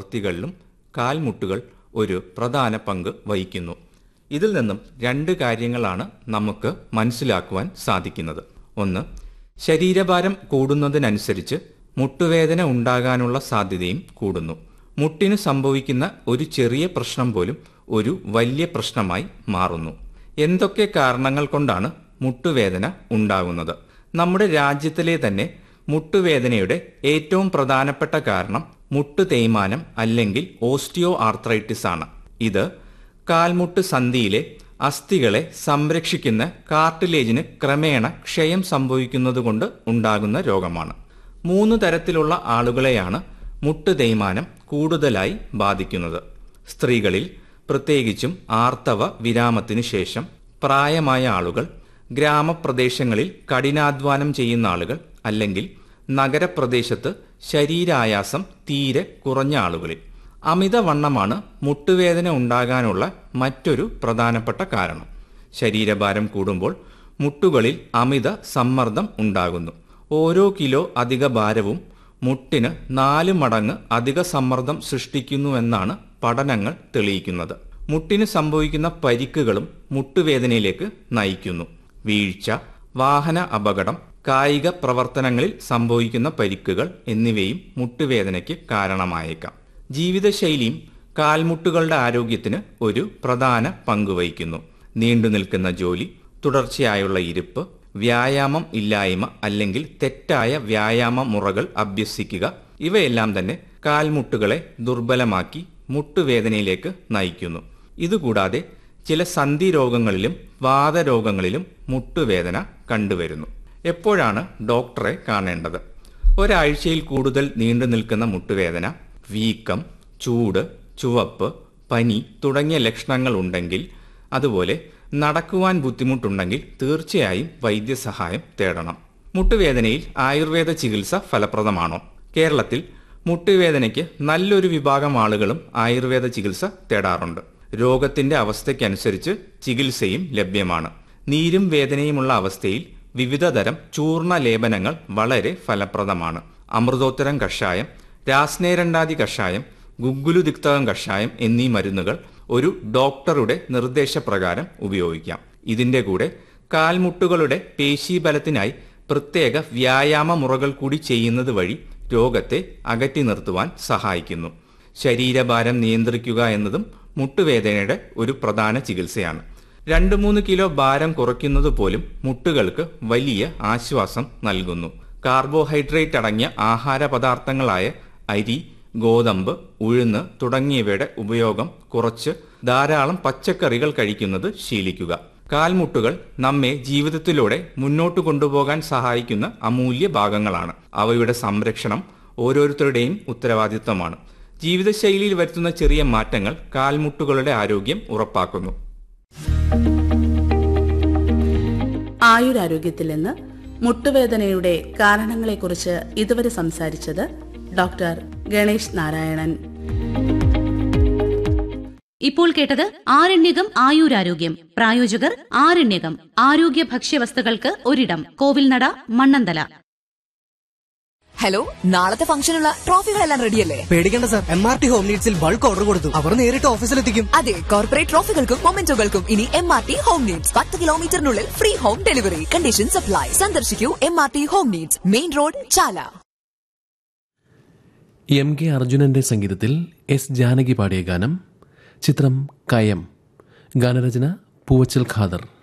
പ്രവൃത്തികളിലും കാൽമുട്ടുകൾ ഒരു പ്രധാന പങ്ക് വഹിക്കുന്നു ഇതിൽ നിന്നും രണ്ട് കാര്യങ്ങളാണ് നമുക്ക് മനസ്സിലാക്കുവാൻ സാധിക്കുന്നത് ഒന്ന് ശരീരഭാരം കൂടുന്നതിനനുസരിച്ച് മുട്ടുവേദന ഉണ്ടാകാനുള്ള സാധ്യതയും കൂടുന്നു മുട്ടിന് സംഭവിക്കുന്ന ഒരു ചെറിയ പ്രശ്നം പോലും ഒരു വലിയ പ്രശ്നമായി മാറുന്നു എന്തൊക്കെ കാരണങ്ങൾ കൊണ്ടാണ് മുട്ടുവേദന ഉണ്ടാകുന്നത് നമ്മുടെ രാജ്യത്തിലെ തന്നെ മുട്ടുവേദനയുടെ ഏറ്റവും പ്രധാനപ്പെട്ട കാരണം മുട്ടു തേയ്മാനം അല്ലെങ്കിൽ ഓസ്റ്റിയോ ആർത്രൈറ്റിസ് ആണ് ഇത് കാൽമുട്ട് സന്ധിയിലെ അസ്ഥികളെ സംരക്ഷിക്കുന്ന കാർട്ടിലേജിന് ക്രമേണ ക്ഷയം സംഭവിക്കുന്നതുകൊണ്ട് ഉണ്ടാകുന്ന രോഗമാണ് മൂന്ന് തരത്തിലുള്ള ആളുകളെയാണ് മുട്ട് തേയ്മാനം കൂടുതലായി ബാധിക്കുന്നത് സ്ത്രീകളിൽ പ്രത്യേകിച്ചും ആർത്തവ വിരാമത്തിനു ശേഷം പ്രായമായ ആളുകൾ ഗ്രാമപ്രദേശങ്ങളിൽ കഠിനാധ്വാനം ചെയ്യുന്ന ആളുകൾ അല്ലെങ്കിൽ നഗരപ്രദേശത്ത് ശരീരായാസം തീരെ കുറഞ്ഞ ആളുകളിൽ അമിതവണ്ണമാണ് മുട്ടുവേദന ഉണ്ടാകാനുള്ള മറ്റൊരു പ്രധാനപ്പെട്ട കാരണം ശരീരഭാരം കൂടുമ്പോൾ മുട്ടുകളിൽ അമിത സമ്മർദ്ദം ഉണ്ടാകുന്നു ഓരോ കിലോ അധിക ഭാരവും മുട്ടിന് നാല് മടങ്ങ് അധിക സമ്മർദ്ദം സൃഷ്ടിക്കുന്നുവെന്നാണ് പഠനങ്ങൾ തെളിയിക്കുന്നത് മുട്ടിന് സംഭവിക്കുന്ന പരിക്കുകളും മുട്ടുവേദനയിലേക്ക് നയിക്കുന്നു വീഴ്ച വാഹന അപകടം കായിക പ്രവർത്തനങ്ങളിൽ സംഭവിക്കുന്ന പരിക്കുകൾ എന്നിവയും മുട്ടുവേദനയ്ക്ക് കാരണമായേക്കാം ജീവിതശൈലിയും കാൽമുട്ടുകളുടെ ആരോഗ്യത്തിന് ഒരു പ്രധാന പങ്ക് വഹിക്കുന്നു നീണ്ടു നിൽക്കുന്ന ജോലി തുടർച്ചയായുള്ള ഇരിപ്പ് വ്യായാമം ഇല്ലായ്മ അല്ലെങ്കിൽ തെറ്റായ വ്യായാമ മുറകൾ അഭ്യസിക്കുക ഇവയെല്ലാം തന്നെ കാൽമുട്ടുകളെ ദുർബലമാക്കി മുട്ടുവേദനയിലേക്ക് നയിക്കുന്നു ഇതുകൂടാതെ ചില സന്ധി രോഗങ്ങളിലും വാതരോഗങ്ങളിലും മുട്ടുവേദന കണ്ടുവരുന്നു എപ്പോഴാണ് ഡോക്ടറെ കാണേണ്ടത് ഒരാഴ്ചയിൽ കൂടുതൽ നീണ്ടു നിൽക്കുന്ന മുട്ടുവേദന വീക്കം ചൂട് ചുവപ്പ് പനി തുടങ്ങിയ ലക്ഷണങ്ങൾ ഉണ്ടെങ്കിൽ അതുപോലെ നടക്കുവാൻ ബുദ്ധിമുട്ടുണ്ടെങ്കിൽ തീർച്ചയായും വൈദ്യസഹായം തേടണം മുട്ടുവേദനയിൽ ആയുർവേദ ചികിത്സ ഫലപ്രദമാണോ കേരളത്തിൽ മുട്ടുവേദനയ്ക്ക് നല്ലൊരു വിഭാഗം ആളുകളും ആയുർവേദ ചികിത്സ തേടാറുണ്ട് രോഗത്തിന്റെ അവസ്ഥയ്ക്കനുസരിച്ച് ചികിത്സയും ലഭ്യമാണ് നീരും വേദനയുമുള്ള അവസ്ഥയിൽ വിവിധതരം ചൂർണ ലേപനങ്ങൾ വളരെ ഫലപ്രദമാണ് അമൃതോത്തരം കഷായം രാസ്നേരണ്ടാതി കഷായം ഗുഗ്ഗുലുതിക്തകം കഷായം എന്നീ മരുന്നുകൾ ഒരു ഡോക്ടറുടെ നിർദ്ദേശപ്രകാരം ഉപയോഗിക്കാം ഇതിന്റെ കൂടെ കാൽമുട്ടുകളുടെ പേശീബലത്തിനായി പ്രത്യേക വ്യായാമ മുറകൾ കൂടി ചെയ്യുന്നത് വഴി രോഗത്തെ അകറ്റി നിർത്തുവാൻ സഹായിക്കുന്നു ശരീരഭാരം നിയന്ത്രിക്കുക എന്നതും മുട്ടുവേദനയുടെ ഒരു പ്രധാന ചികിത്സയാണ് രണ്ട് മൂന്ന് കിലോ ഭാരം കുറയ്ക്കുന്നത് പോലും മുട്ടുകൾക്ക് വലിയ ആശ്വാസം നൽകുന്നു കാർബോഹൈഡ്രേറ്റ് അടങ്ങിയ ആഹാര പദാർത്ഥങ്ങളായ അരി ഗോതമ്പ് ഉഴുന്ന് തുടങ്ങിയവയുടെ ഉപയോഗം കുറച്ച് ധാരാളം പച്ചക്കറികൾ കഴിക്കുന്നത് ശീലിക്കുക കാൽമുട്ടുകൾ നമ്മെ ജീവിതത്തിലൂടെ മുന്നോട്ട് കൊണ്ടുപോകാൻ സഹായിക്കുന്ന അമൂല്യ ഭാഗങ്ങളാണ് അവയുടെ സംരക്ഷണം ഓരോരുത്തരുടെയും ഉത്തരവാദിത്തമാണ് ജീവിതശൈലിയിൽ വരുത്തുന്ന ചെറിയ മാറ്റങ്ങൾ കാൽമുട്ടുകളുടെ ആരോഗ്യം ഉറപ്പാക്കുന്നു ആയുരാരോഗ്യത്തിൽ നിന്ന് മുട്ടുവേദനയുടെ കാരണങ്ങളെക്കുറിച്ച് ഇതുവരെ സംസാരിച്ചത് ഡോക്ടർ ഗണേഷ് നാരായണൻ ഇപ്പോൾ കേട്ടത് ആരണ്യകം ആയുരാരോഗ്യം പ്രായോജകർ ആരണ്യകം ആരോഗ്യ ഭക്ഷ്യവസ്തുക്കൾക്ക് ഒരിടം കോവിൽനട മണ്ണന്തല ഹലോ നാളത്തെ ഫംഗ്ഷനുള്ള ട്രോഫികളെല്ലാം റെഡിയല്ലേ പേടിക്കേണ്ട sir M R T home നീഡ്സിൽ ബൾക്ക് ഓർഡർ കൊടുത്തു അവർ നേരിട്ട് ഓഫീസിലെത്തിക്കും അതെ കോർപ്പറേറ്റ് ട്രോഫികൾക്കും മൊമെന്റോകൾക്കും ഇനി M R T home needs പത്ത് കിലോമീറ്ററിനുള്ളിൽ free home delivery condition supply സന്ദർശിക്കൂ M R T home needs main road Chala M K അർജുനന്റെ സംഗീതത്തിൽ എസ് ജാനകി പാടിയ ഗാനം ചിത്രം കയം ഗാനരചന പൂവച്ചൽ ഖാദർ